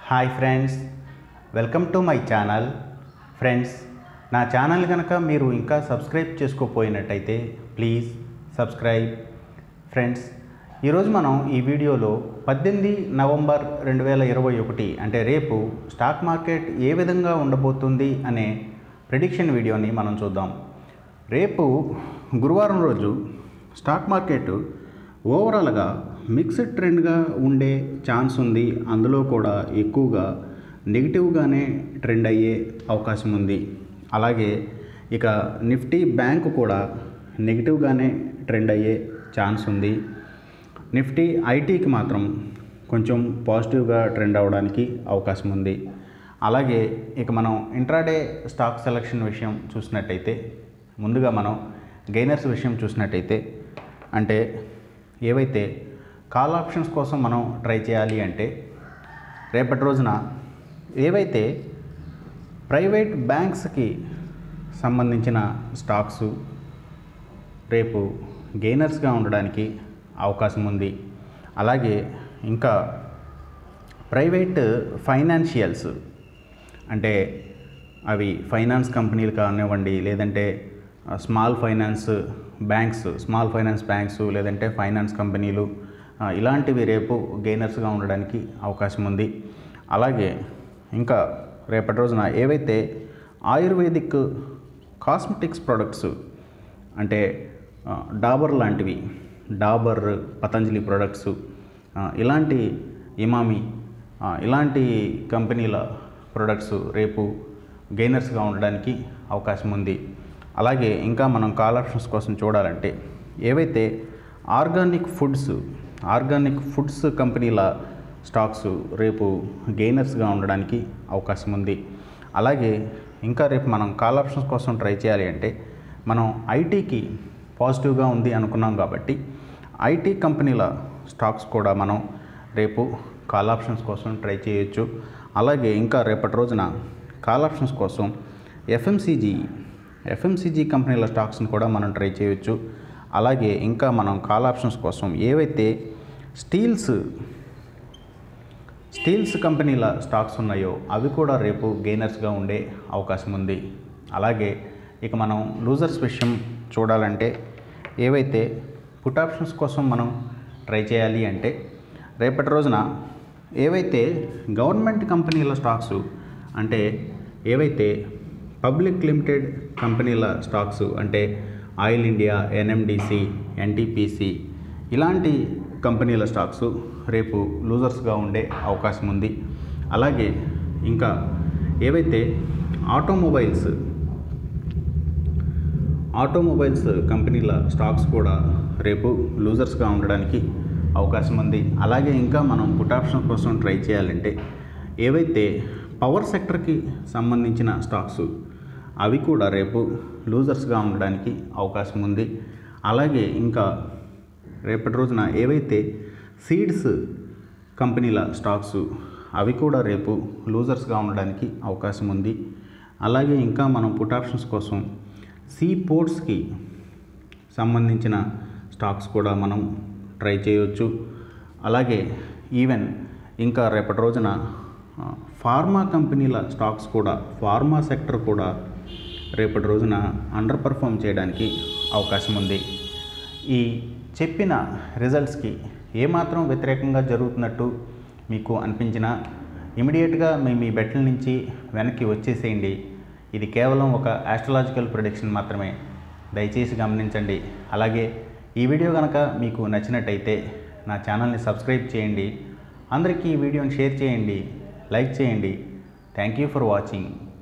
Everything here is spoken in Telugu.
hi friends welcome to my channel friends నా ఛానల్ కనుక మీరు ఇంకా సబ్స్క్రైబ్ చేసుకోపోయినట్టయితే ప్లీజ్ సబ్స్క్రైబ్ ఫ్రెండ్స్ ఈరోజు మనం ఈ వీడియోలో పద్దెనిమిది నవంబర్ రెండు వేల ఇరవై ఒకటి అంటే రేపు స్టాక్ మార్కెట్ ఏ విధంగా ఉండబోతుంది అనే ప్రిడిక్షన్ వీడియోని మనం చూద్దాం రేపు గురువారం రోజు స్టాక్ మార్కెట్ ఓవరాల్గా మిక్స్డ్ ట్రెండ్గా ఉండే ఛాన్స్ ఉంది అందులో కూడా ఎక్కువగా నెగిటివ్గానే ట్రెండ్ అయ్యే అవకాశం ఉంది అలాగే ఇక నిఫ్టీ బ్యాంకు కూడా నెగిటివ్గానే ట్రెండ్ అయ్యే ఛాన్స్ ఉంది నిఫ్టీ ఐటీకి మాత్రం కొంచెం పాజిటివ్గా ట్రెండ్ అవ్వడానికి అవకాశం ఉంది అలాగే ఇక మనం ఇంట్రాడే స్టాక్ సెలక్షన్ విషయం చూసినట్టయితే ముందుగా మనం గెయినర్స్ విషయం చూసినట్టయితే అంటే ఏవైతే కాల్ ఆప్షన్స్ కోసం మనం ట్రై చేయాలి అంటే రేపటి రోజున ఏవైతే ప్రైవేట్ బ్యాంక్స్కి సంబంధించిన స్టాక్స్ రేపు గెయినర్స్గా ఉండడానికి అవకాశం ఉంది అలాగే ఇంకా ప్రైవేట్ ఫైనాన్షియల్స్ అంటే అవి ఫైనాన్స్ కంపెనీలు కానివ్వండి లేదంటే small finance banks small finance banks లేదంటే ఫైనాన్స్ కంపెనీలు ఆ, ఇలాంటివి రేపు గెయినర్స్గా ఉండడానికి అవకాశం ఉంది అలాగే ఇంకా రేపటి రోజున ఏవైతే ఆయుర్వేదిక్ కాస్మెటిక్స్ ప్రొడక్ట్స్ అంటే ఆ, డాబర్ లాంటివి డాబర్ పతంజలి ప్రొడక్ట్స్ ఆ, ఇలాంటి ఇమామి ఆ, ఇలాంటి కంపెనీల ప్రొడక్ట్స్ రేపు గెయినర్స్గా ఉండడానికి అవకాశం ఉంది అలాగే ఇంకా మనం కాల్ ఆప్షన్స్ కోసం చూడాలంటే ఏవైతే ఆర్గానిక్ ఫుడ్స్ ఆర్గానిక్ ఫుడ్స్ కంపెనీల స్టాక్స్ రేపు గెయినర్స్గా ఉండడానికి అవకాశం ఉంది అలాగే ఇంకా రేపు మనం కాల్ ఆప్షన్స్ కోసం ట్రై చేయాలి అంటే మనం ఐటీకి పాజిటివ్గా ఉంది అనుకున్నాం కాబట్టి ఐటీ కంపెనీల స్టాక్స్ కూడా మనం రేపు కాల్ ఆప్షన్స్ కోసం ట్రై చేయొచ్చు అలాగే ఇంకా రేపటి రోజున కాల్ ఆప్షన్స్ కోసం ఎఫ్ఎంసీజీ ఎఫ్ఎంసీజీ కంపెనీల స్టాక్స్ని కూడా మనం ట్రై చేయొచ్చు అలాగే ఇంకా మనం కాల్ ఆప్షన్స్ కోసం ఏవైతే స్టీల్స్ స్టీల్స్ కంపెనీల స్టాక్స్ ఉన్నాయో అవి కూడా రేపు గెయినర్స్గా ఉండే అవకాశం ఉంది అలాగే ఇక మనం లూజర్స్ విషయం చూడాలంటే ఏవైతే పుట్ ఆప్షన్స్ కోసం మనం ట్రై చేయాలి అంటే రేపటి రోజున ఏవైతే గవర్నమెంట్ కంపెనీల స్టాక్స్ అంటే ఏవైతే పబ్లిక్ లిమిటెడ్ కంపెనీల స్టాక్స్ అంటే ఆయిల్ ఇండియా ఎన్ఎండిసి ఎన్టీపీసీ ఇలాంటి కంపెనీల స్టాక్స్ రేపు లూజర్స్గా ఉండే అవకాశం ఉంది అలాగే ఇంకా ఏవైతే ఆటోమొబైల్స్ ఆటోమొబైల్స్ కంపెనీల స్టాక్స్ కూడా రేపు లూజర్స్గా ఉండడానికి అవకాశం ఉంది అలాగే ఇంకా మనం పుట్ ఆప్షన్ కోసం ట్రై చేయాలంటే ఏవైతే పవర్ సెక్టర్కి సంబంధించిన స్టాక్స్ అవి కూడా రేపు లూజర్స్గా ఉండడానికి అవకాశం ఉంది అలాగే ఇంకా రేపటి రోజున ఏవైతే సీడ్స్ కంపెనీల స్టాక్స్ అవి కూడా రేపు లూజర్స్గా ఉండడానికి అవకాశం ఉంది అలాగే ఇంకా మనం పుట్ ఆప్షన్స్ కోసం సీ పోర్ట్స్కి సంబంధించిన స్టాక్స్ కూడా మనం ట్రై చేయొచ్చు అలాగే ఈవెన్ ఇంకా రేపటి రోజున ఆ, ఫార్మా కంపెనీల స్టాక్స్ కూడా ఫార్మా సెక్టర్ కూడా రేపటి రోజున అండర్ పర్ఫామ్ చేయడానికి అవకాశం ఉంది ఈ చెప్పిన రిజల్ట్స్కి ఏమాత్రం వ్యతిరేకంగా జరుగుతున్నట్టు మీకు అనిపించినా ఇమీడియట్గా మీ మీ బెట్ల నుంచి వెనక్కి వచ్చేసేయండి ఇది కేవలం ఒక ఆస్ట్రలాజికల్ ప్రొడిక్షన్ మాత్రమే దయచేసి గమనించండి అలాగే ఈ వీడియో కనుక మీకు నచ్చినట్టయితే నా ఛానల్ని సబ్స్క్రైబ్ చేయండి అందరికీ ఈ వీడియోని షేర్ చేయండి లైక్ చేయండి థ్యాంక్ యూ ఫర్ వాచింగ్